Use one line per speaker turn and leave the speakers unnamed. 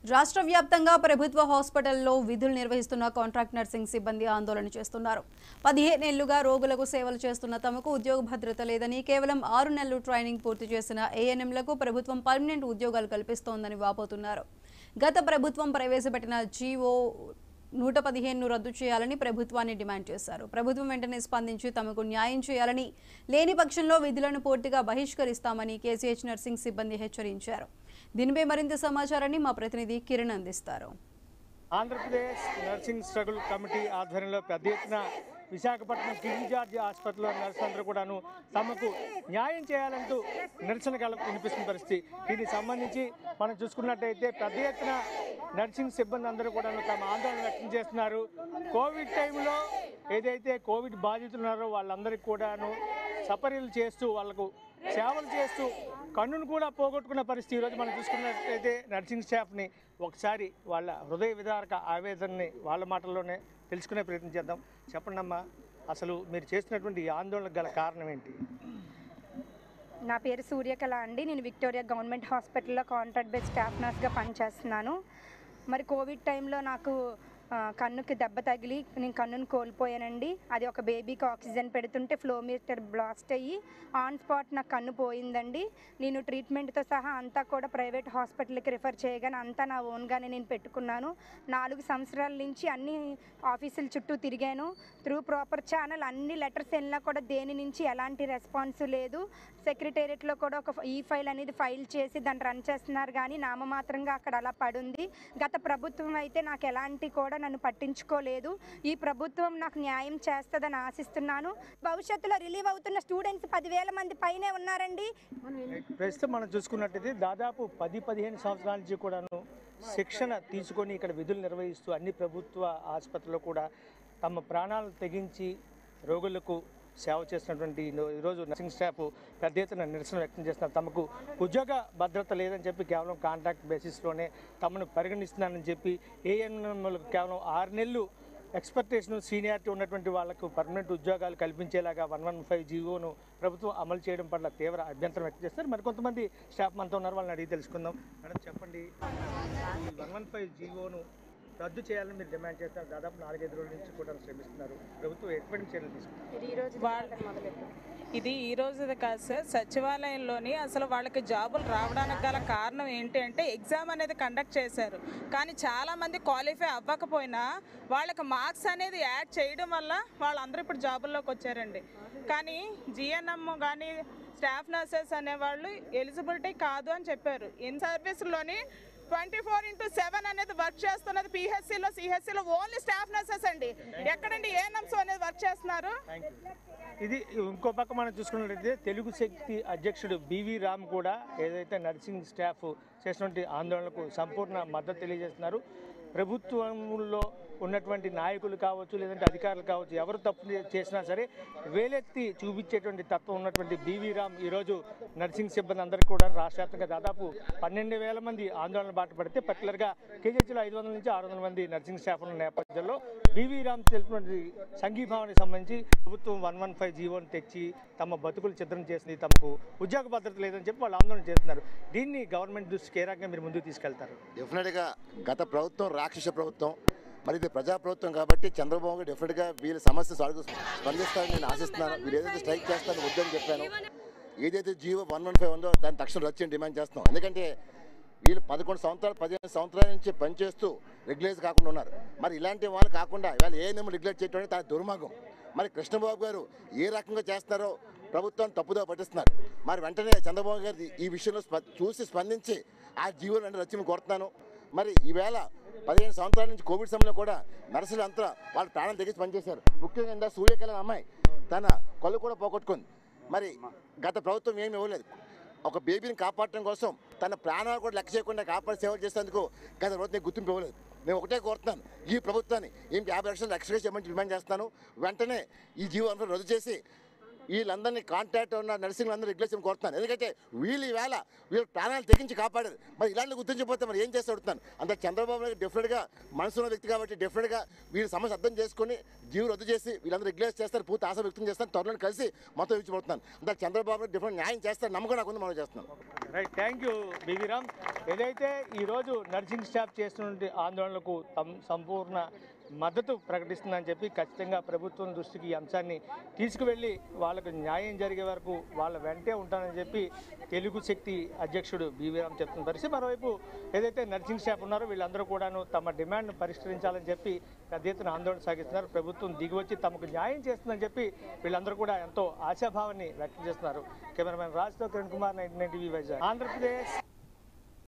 రాష్ట్ర వ్యాప్తంగా ప్రభుత్వ హాస్పిటల్లో విధులు నిర్వహిస్తున్న కాంట్రాక్ట్ నర్సింగ్ సిబ్బంది ఆందోళన చేస్తున్నారు పదిహేనేళ్లుగా రోగులకు సేవలు చేస్తున్న తమకు ఉద్యోగ భద్రత లేదని కేవలం ఆరు నెలలు ట్రైనింగ్ పూర్తి చేసిన ఏఎన్ఎంలకు ప్రభుత్వం పర్మనెంట్ ఉద్యోగాలు కల్పిస్తోందని వాపోతున్నారు గత ప్రభుత్వం ప్రవేశపెట్టిన జీవో నూట పదిహేను రద్దు చేయాలని ప్రభుత్వాన్ని డిమాండ్ చేశారు ప్రభుత్వం వెంటనే స్పందించి తమకు న్యాయం చేయాలని లేని పక్షంలో విధులను పూర్తిగా బహిష్కరిస్తామని కేసీహెచ్ నర్సింగ్ సిబ్బంది హెచ్చరించారు దీనిపై మరింత సమాచారాన్ని మా ప్రతినిధి కిరణ్ అందిస్తారు
ఆంధ్రప్రదేశ్ నర్సింగ్ స్ట్రగుల్ కమిటీ ఆధ్వర్యంలో పెద్ద ఎత్తున విశాఖపట్నం కింగ్ జార్జి ఆసుపత్రిలో నర్సులందరూ కూడాను తమకు న్యాయం చేయాలంటూ నిరసన కల వినిపిస్తున్న పరిస్థితి దీనికి సంబంధించి మనం చూసుకున్నట్టయితే పెద్ద ఎత్తున నర్సింగ్ సిబ్బంది అందరూ కూడాను తమ ఆందోళన వ్యక్తం చేస్తున్నారు కోవిడ్ టైంలో ఏదైతే కోవిడ్ బాధితులు ఉన్నారో వాళ్ళందరికీ కూడాను సపర్యలు చేస్తూ వాళ్ళకు సేవలు చేస్తూ కన్నును కూడా పోగొట్టుకున్న పరిస్థితి ఈరోజు మనం చూసుకున్నట్లయితే నర్సింగ్ స్టాఫ్ని ఒకసారి వాళ్ళ హృదయ విదారక ఆవేదనని వాళ్ళ మాటల్లోనే తెలుసుకునే ప్రయత్నం చేద్దాం చెప్పండి అమ్మా అసలు మీరు చేస్తున్నటువంటి ఈ ఆందోళనకు గల కారణం ఏంటి
నా పేరు సూర్యకళ అండి నేను విక్టోరియా గవర్నమెంట్ హాస్పిటల్లో కాంట్రాక్ట్ బేస్ స్టాఫ్ నర్స్గా పనిచేస్తున్నాను మరి కోవిడ్ టైంలో నాకు ఆ, కన్నుకి దెబ్బ తగిలి నేను కన్నును కోల్పోయానండి అది ఒక బేబీకి ఆక్సిజన్ పెడుతుంటే ఫ్లోమీటర్ బ్లాస్ట్ అయ్యి ఆన్ స్పాట్ నాకు కన్ను పోయిందండి నేను ట్రీట్మెంట్తో సహా అంతా కూడా ప్రైవేట్ హాస్పిటల్కి రిఫర్ చేయగానే అంతా నా ఓన్గానే నేను పెట్టుకున్నాను నాలుగు సంవత్సరాల నుంచి అన్ని ఆఫీసుల చుట్టూ తిరిగాను త్రూ ప్రాపర్ ఛానల్ అన్ని లెటర్స్ వెళ్ళినా కూడా దేని నుంచి ఎలాంటి రెస్పాన్స్ లేదు సెక్రటేరియట్లో కూడా ఒక ఈ ఫైల్ అనేది ఫైల్ చేసి దాన్ని రన్ చేస్తున్నారు కానీ నామమాత్రంగా అక్కడ అలా పడుంది గత ప్రభుత్వం అయితే నాకు ఎలాంటి కూడా నన్ను పట్టించుకోలేదు ఈ ప్రభుత్వం నాకు న్యాయం చేస్తుందని ఆశిస్తున్నాను భవిష్యత్తులో రిలీవ్ అవుతున్న స్టూడెంట్స్ పదివేల మంది పైనే ఉన్నారండి
ప్రస్తుతం మనం చూసుకున్నట్టయితే దాదాపు పది పదిహేను సంవత్సరాల నుంచి కూడాను శిక్షణ తీసుకొని ఇక్కడ విధులు నిర్వహిస్తూ అన్ని ప్రభుత్వ ఆసుపత్రుల్లో కూడా తమ ప్రాణాలు తెగించి రోగులకు సేవ చేస్తున్నటువంటి ఈ- ఈరోజు నర్సింగ్ స్టాఫ్ పెద్ద ఎత్తున నిరసన వ్యక్తం చేస్తున్నారు తమకు ఉద్యోగ భద్రత లేదని చెప్పి కేవలం కాంట్రాక్ట్ బేసిస్లోనే తమను పరిగణిస్తున్నానని చెప్పి ఏఎన్ఎంలకు కేవలం ఆరు నెలలు ఎక్స్పెక్టేషన్ సీనియారిటీ ఉన్నటువంటి వాళ్లకు పర్మనెంట్ ఉద్యోగాలు కల్పించేలాగా వన్ వన్ ఫైవ్ జీవోను ప్రభుత్వం అమలు చేయడం పట్ల తీవ్ర అభ్యంతరం వ్యక్తం చేస్తారు మరి కొంతమంది స్టాఫ్ మనతో ఉన్నారు వాళ్ళని అడిగి తెలుసుకుందాం మేడం చెప్పండి ఈ వన్ వన్ ఫైవ్ జీవోను రద్దు చేయాలని మీరు డిమాండ్ చేస్తారు దాదాపు నాలుగైదు రోజుల నుంచి కూడా శ్రమిస్తున్నారు ప్రభుత్వం ఎటువంటి చర్యలు తీసుకుంటారు
వాళ్ళ ఇది ఈ రోజుది కాదు సార్ సచివాలయంలోని అసలు వాళ్ళకి జాబులు రావడానికి గల కారణం ఏంటి అంటే ఎగ్జామ్ అనేది కండక్ట్ చేశారు కానీ చాలామంది క్వాలిఫై అవ్వకపోయినా వాళ్ళకి మార్క్స్ అనేది యాడ్ చేయడం వల్ల వాళ్ళందరూ ఇప్పుడు జాబుల్లోకి వచ్చారండి కానీ జిఎన్ఎం కానీ స్టాఫ్ నర్సెస్ అనేవాళ్ళు ఎలిజిబిలిటీ కాదు అని చెప్పారు ఇన్ సర్వీస్లోని ట్వంటీ ఫోర్ ఇంటూ సెవెన్ అనేది వర్క్ చేస్తున్నది పిహెచ్సిలో సిహెచ్సిలో ఓన్లీ స్టాఫ్ నర్సెస్ అండి ఎక్కడండి ఏఎన్ఎంస్ అనేది వర్క్ చేస్తున్నారు
థ్యాంక్ యూ ఇది ఇంకో పక్క మనం చూసుకున్నట్లయితే తెలుగు శక్తి అధ్యక్షుడు బివి రామ్ కూడా ఏదైతే నర్సింగ్ స్టాఫ్ చేసినటువంటి ఆందోళనకు సంపూర్ణ మద్దతు తెలియజేస్తున్నారు ప్రభుత్వంలో ఉన్నటువంటి నాయకులు కావచ్చు లేదంటే అధికారులు కావచ్చు ఎవరు తప్పు చేసినా సరే వేలెత్తి చూపించేటువంటి తత్వం ఉన్నటువంటి బివి రామ్ ఈరోజు నర్సింగ్ సిబ్బంది అందరికీ కూడా రాష్ట్ర వ్యాప్తంగా దాదాపు పన్నెండు వేల మంది ఆందోళన బాట పడితే పర్టికులర్గా కేజీహెచ్లో ఐదు వందల నుంచి ఆరు వందల మంది నర్సింగ్ స్టాఫ్ ఉన్న నేపథ్యంలో బివి రామ్ తెలిపినటువంటి సంఘీభావానికి సంబంధించి ప్రభుత్వం వన్ వన్ ఫైవ్ జీవోని తెచ్చి తమ బతుకులు చిత్రం చేసింది తమకు ఉద్యోగ భద్రత లేదని చెప్పి వాళ్ళు ఆందోళన చేస్తున్నారు దీన్ని గవర్నమెంట్ దృష్టికి ఏ రకంగా మీరు ముందుకు తీసుకెళ్తారు
డెఫినెట్గా గత ప్రభుత్వం రాక్షస ప్రభుత్వం మరి ఇది ప్రజా ప్రభుత్వం కాబట్టి చంద్రబాబు గారు డెఫినెట్గా వీళ్ళ సమస్య సాల్వ్ స్పందిస్తారని నేను ఆశిస్తున్నాను వీళ్ళు ఏదైతే స్ట్రైక్ చేస్తారని వద్దని చెప్పాను ఏదైతే జీవో వన్ వన్ ఫైవ్ ఉందో దాన్ని తక్షణం రద్దు చేయని డిమాండ్ చేస్తున్నాం ఎందుకంటే వీళ్ళు పదకొండు సంవత్సరాలు పదిహేను సంవత్సరాల నుంచి పనిచేస్తూ రెగ్యులేట్ కాకుండా ఉన్నారు మరి ఇలాంటి వాళ్ళు కాకుండా ఇవాళ ఏ నెంబర్ రెగ్యులేట్ చేయడం తన దుర్మార్గం మరి కృష్ణబాబు గారు ఏ రకంగా చేస్తారో ప్రభుత్వం తప్పుదో పట్టిస్తున్నారు మరి వెంటనే చంద్రబాబు గారు ఈ విషయంలో స్ప- చూసి స్పందించి ఆ జీవోలు అంటే రచ్చని కోరుతున్నాను మరి ఈవేళ పదిహేను సంవత్సరాల నుంచి కోవిడ్ సమయంలో కూడా నర్సులు అంతా వాళ్ళ ప్రాణం తెగించి పనిచేశారు ముఖ్యంగా ఇందా సూర్యకళ అమ్మాయి తన కళ్ళు కూడా పోగొట్టుకుంది మరి గత ప్రభుత్వం ఏమి ఇవ్వలేదు ఒక బేబీని కాపాడటం కోసం తన ప్రాణాలు కూడా లెక్క చేయకుండా కాపాడి సేవలు చేసేందుకు గత ప్రభుత్వం గుర్తింపు ఇవ్వలేదు నేను ఒకటే కోరుతున్నాను ఈ ప్రభుత్వాన్ని ఏం యాభై లక్షలు ఎక్స్ట్రా చేయమని డిమాండ్ చేస్తాను వెంటనే ఈ జీవో అంతా రద్దు చేసి వీళ్ళందరినీ కాంటాక్ట్ ఉన్న నర్సింగ్ అందరూ రెగ్యులేషన్ కోరుతున్నాను ఎందుకంటే వీళ్ళు ఈవేళ వీళ్ళు ప్రాణాలు తెగించి కాపాడారు మరి ఇలాంటి గుర్తించిపోతే మరి ఏం చేస్తే అడుగుతాను అంత చంద్రబాబు నాయుడు డెఫినెట్గా మనసున్న వ్యక్తి కాబట్టి డెఫినెట్గా వీళ్ళ సమస్య అర్థం చేసుకొని జీవులు రద్దు చేసి వీళ్ళందరూ రెగ్యులేట్ చేస్తారు పూర్తి ఆశ వ్యక్తం చేస్తాను త్వరలో కలిసి మొత్తం ఇచ్చిపోతున్నాను అంత చంద్రబాబు నాయుడు డెఫినెట్ న్యాయం చేస్తారు నమ్మకం నాకు ఉంది మనం చేస్తున్నాను
right thank you BV Ram ఏదైతే ఈరోజు నర్సింగ్ స్టాఫ్ చేస్తున్న ఆందోళనలకు తమ సంపూర్ణ మద్దతు ప్రకటిస్తుందని చెప్పి ఖచ్చితంగా ప్రభుత్వం దృష్టికి ఈ అంశాన్ని తీసుకువెళ్ళి వాళ్ళకు న్యాయం జరిగే వరకు వాళ్ళ వెంటే ఉంటానని చెప్పి తెలుగు శక్తి అధ్యక్షుడు బివి రామ్ చెప్తున్న పరిస్థితి మరోవైపు ఏదైతే నర్సింగ్ స్టాఫ్ ఉన్నారో వీళ్ళందరూ కూడాను తమ డిమాండ్ను పరిష్కరించాలని చెప్పి పెద్ద ఎత్తున ఆందోళన సాగిస్తున్నారు ప్రభుత్వం దిగివచ్చి తమకు న్యాయం చేస్తుందని చెప్పి వీళ్ళందరూ కూడా ఎంతో ఆశాభావాన్ని వ్యక్తం చేస్తున్నారు కెమెరామెన్ రాజ్తో Kiran Kumar ninety nine TV Vizag Andhra Pradesh